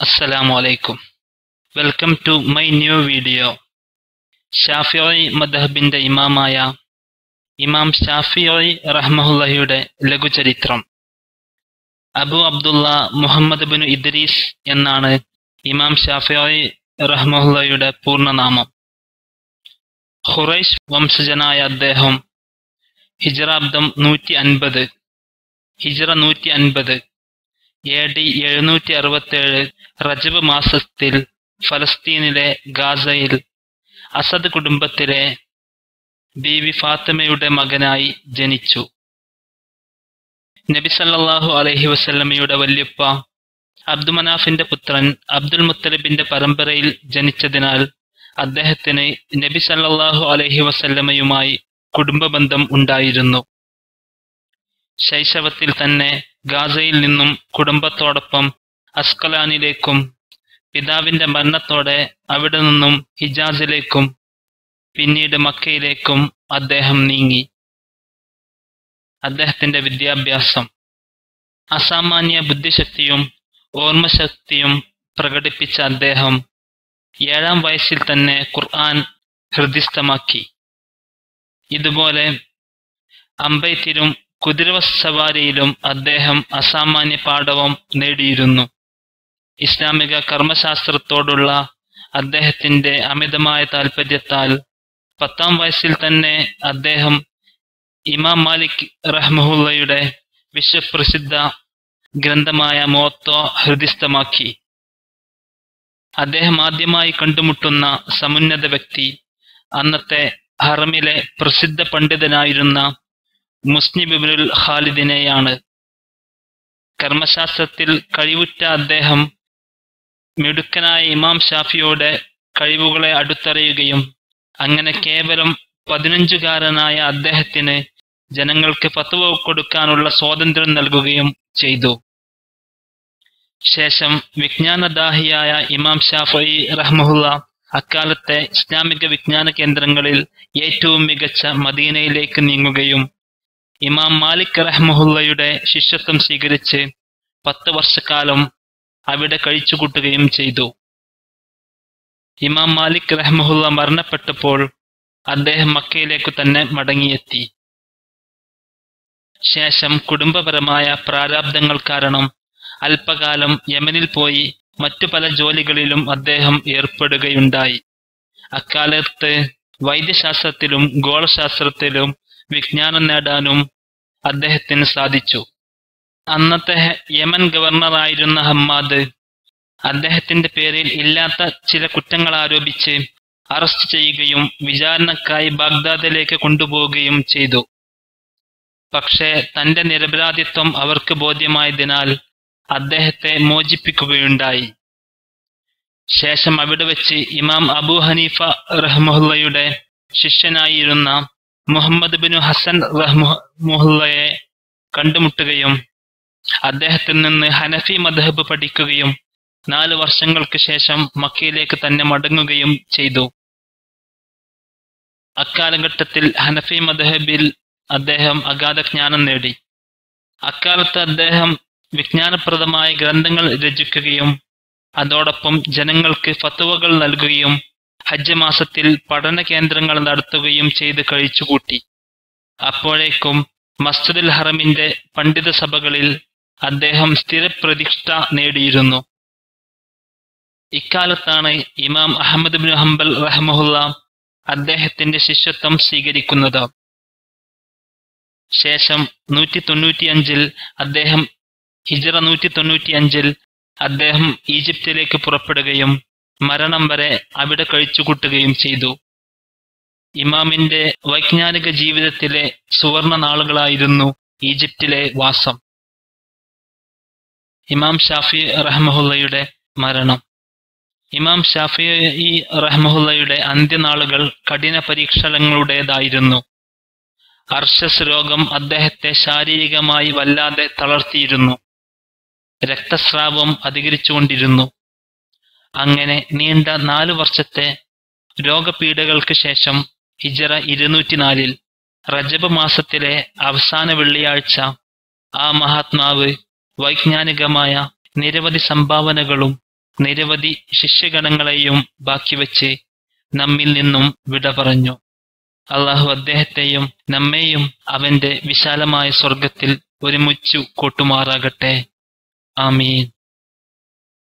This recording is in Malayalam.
Assalamu alaikum. Welcome to my new video. Shafi'i മദ്ഹബിന്റെ ഇമാമായ ഇമാം ഷാഫിഈ റഹ്മഹുല്ലയുടെ ലഘുചരിത്രം Abu Abdullah Muhammad bin Idris എന്നാണ് ഇമാം ഷാഫിഈ റഹ്മഹുല്ലയുടെ പൂർണ്ണനാമം ഖുറൈശ് വംശജനായ അദ്ദേഹം ഹിജ്റാബ്ദം നൂറ്റി അൻപത് ഹിജ്റ നൂറ്റി അൻപത് എ ഡി എഴുന്നൂറ്റി അറുപത്തേഴ് റജബ് മാസത്തിൽ ഫലസ്തീനിലെ ഗാസയിൽ അസദ് കുടുംബത്തിലെ ബീവി ഫാത്തിമയുടെ മകനായി ജനിച്ചു നബി സല്ലല്ലാഹു അലൈഹി വസല്ലമയുടെ വല്യപ്പ അബ്ദുമനാഫിന്റെ പുത്രൻ അബ്ദുൽ മുത്തലിബിന്റെ പരമ്പരയിൽ ജനിച്ചതിനാൽ അദ്ദേഹത്തിന് നബി സല്ലല്ലാഹു അലൈഹി വസല്ലമയുമായി കുടുംബബന്ധം ഉണ്ടായിരുന്നു ശൈശവത്തിൽ തന്നെ ഗാസയിൽ നിന്നും കുടുംബത്തോടൊപ്പം അസ്കലാനിലേക്കും പിതാവിന്റെ മരണത്തോടെ അവിടെ നിന്നും ഹിജാസിലേക്കും പിന്നീട് മക്കയിലേക്കും അദ്ദേഹം നീങ്ങി അദ്ദേഹത്തിന്റെ വിദ്യാഭ്യാസം അസാമാന്യ ബുദ്ധിശക്തിയും ഓർമ്മശക്തിയും പ്രകടിപ്പിച്ച അദ്ദേഹം ഏഴാം വയസ്സിൽ തന്നെ ഖുർആൻ ഹൃദിസ്ഥമാക്കി ഇതുപോലെ അമ്പെയ്ത്തിലും കുതിരസവാരിയിലും അദ്ദേഹം അസാമാന്യ പാഠവും നേടിയിരുന്നു ഇസ്ലാമിക കർമ്മശാസ്ത്രത്തോടുള്ള അദ്ദേഹത്തിന്റെ അമിതമായ താൽപര്യത്താൽ പത്താം വയസ്സിൽ തന്നെ അദ്ദേഹം ഇമാം മാലിക് റഹ്മുല്ലയുടെ വിശ്വപ്രസിദ്ധ ഗ്രന്ഥമായ മോത്തോ ഹൃദിസ്ഥമാക്കി അദ്ദേഹം ആദ്യമായി കണ്ടുമുട്ടുന്ന സമുന്നത വ്യക്തി അന്നത്തെ ഹറമിലെ പ്രസിദ്ധ പണ്ഡിതനായിരുന്ന മുസ്നിബിബുൽ ഖാലിദിനെയാണ് കർമ്മശാസ്ത്രത്തിൽ കഴിവുറ്റ അദ്ദേഹം മിടുക്കനായ ഇമാം ഷാഫിയോടെ കഴിവുകളെ അടുത്തറിയുകയും അങ്ങനെ കേവലം പതിനഞ്ചുകാരനായ അദ്ദേഹത്തിന് ജനങ്ങൾക്ക് ഫത്വ കൊടുക്കാനുള്ള സ്വാതന്ത്ര്യം നൽകുകയും ചെയ്തു ശേഷം വിജ്ഞാനദാഹിയായ ഇമാം ഷാഫി റഹ്മുല്ല അക്കാലത്തെ ഇസ്ലാമിക വിജ്ഞാന കേന്ദ്രങ്ങളിൽ ഏറ്റവും മികച്ച മദീനയിലേക്ക് നീങ്ങുകയും ഇമാം മാലിക് റഹ്മുല്ലയുടെ ശിഷ്യത്വം സ്വീകരിച്ച് പത്ത് വർഷക്കാലം അവിടെ കഴിച്ചുകൂട്ടുകയും ചെയ്തു ഇമാം മാലിക് റഹ്മുല്ല മരണപ്പെട്ടപ്പോൾ അദ്ദേഹം മക്കയിലേക്ക് തന്നെ മടങ്ങിയെത്തി ശേഷം കുടുംബപരമായ പ്രാരാബ്ദങ്ങൾ കാരണം അല്പകാലം യമനിൽ പോയി മറ്റു പല ജോലികളിലും അദ്ദേഹം ഏർപ്പെടുകയുണ്ടായി അക്കാലത്ത് വൈദ്യശാസ്ത്രത്തിലും ഗോളശാസ്ത്രത്തിലും വിജ്ഞാനം നേടാനും അദ്ദേഹത്തിന് സാധിച്ചു അന്നത്തെ യമൻ ഗവർണറായിരുന്ന ഹമ്മാദ് അദ്ദേഹത്തിന്റെ പേരിൽ ഇല്ലാത്ത ചില കുറ്റങ്ങൾ ആരോപിച്ച് അറസ്റ്റ് ചെയ്യുകയും വിചാരണക്കായി ബാഗ്ദാദിലേക്ക് കൊണ്ടുപോവുകയും ചെയ്തു പക്ഷേ തന്റെ നിരപരാധിത്വം അവർക്ക് ബോധ്യമായതിനാൽ അദ്ദേഹത്തെ മോചിപ്പിക്കുകയുണ്ടായി ശേഷം അവിടെ വെച്ച് ഇമാം അബു ഹനീഫ റഹ്മുല്ലയുടെ ശിഷ്യനായിരുന്ന മുഹമ്മദ് ബിനു ഹസൻ റഹ്മുല്ലയെ കണ്ടുമുട്ടുകയും അദ്ദേഹത്തിൽ നിന്ന് ഹനഫി മദ്ഹബ് പഠിക്കുകയും നാല് വർഷങ്ങൾക്ക് ശേഷം മക്കയിലേക്ക് തന്നെ മടങ്ങുകയും ചെയ്തു അക്കാലഘട്ടത്തിൽ ഹനഫി മദ്ഹബിൽ അദ്ദേഹം അഗാധ ജ്ഞാനം നേടി അക്കാലത്ത് അദ്ദേഹം വിജ്ഞാനപ്രദമായ ഗ്രന്ഥങ്ങൾ രചിക്കുകയും അതോടൊപ്പം ജനങ്ങൾക്ക് ഫത്തുവകൾ നൽകുകയും ഹജ്ജ് മാസത്തിൽ പഠന കേന്ദ്രങ്ങൾ നടത്തുകയും ചെയ്ത് കഴിച്ചുകൂട്ടി അപ്പോഴേക്കും മസ്ജിദുൽ ഹറമിന്റെ പണ്ഡിത സഭകളിൽ അദ്ദേഹം സ്ഥിരപ്രതിഷ്ഠ നേടിയിരുന്നു ഇക്കാലത്താണ് ഇമാം അഹമ്മദ് ബിൻ ഹംബൽ റഹ്മുല്ല അദ്ദേഹത്തിന്റെ ശിഷ്യത്വം സ്വീകരിക്കുന്നത് ശേഷം നൂറ്റി തൊണ്ണൂറ്റിയഞ്ചിൽ അദ്ദേഹം ഹിജറ നൂറ്റി തൊണ്ണൂറ്റിയഞ്ചിൽ അദ്ദേഹം ഈജിപ്തിലേക്ക് പുറപ്പെടുകയും മരണം വരെ അവിടെ കഴിച്ചുകൂട്ടുകയും ചെയ്തു ഇമാമിന്റെ വൈജ്ഞാനിക ജീവിതത്തിലെ സുവർണ നാളുകളായിരുന്നു ഈജിപ്തിലെ വാസം ഇമാം ഷാഫി റഹ്മുല്ലയുടെ മരണം ഇമാം ഷാഫി റഹ്മുല്ലയുടെ അന്ത്യനാളുകൾ കഠിന പരീക്ഷണങ്ങളുടേതായിരുന്നു അർഷസ് രോഗം അദ്ദേഹത്തെ ശാരീരികമായി വല്ലാതെ തളർത്തിയിരുന്നു രക്തസ്രാവം അധികരിച്ചുകൊണ്ടിരുന്നു അങ്ങനെ നീണ്ട നാലു വർഷത്തെ രോഗപീഠകൾക്ക് ശേഷം ഹിജറ ഇരുന്നൂറ്റിനാലിൽ റജബ് മാസത്തിലെ അവസാന വെള്ളിയാഴ്ച ആ മഹാത്മാവ് വൈജ്ഞാനികമായ നിരവധി സംഭാവനകളും നിരവധി ശിഷ്യഗണങ്ങളെയും ബാക്കി വെച്ച് നമ്മിൽ നിന്നും വിട പറഞ്ഞു അള്ളാഹു അദ്ദേഹത്തെയും നമ്മെയും അവന്റെ വിശാലമായ സ്വർഗത്തിൽ ഒരുമിച്ചു കൂട്ടുമാറാകട്ടെ ആമീൻ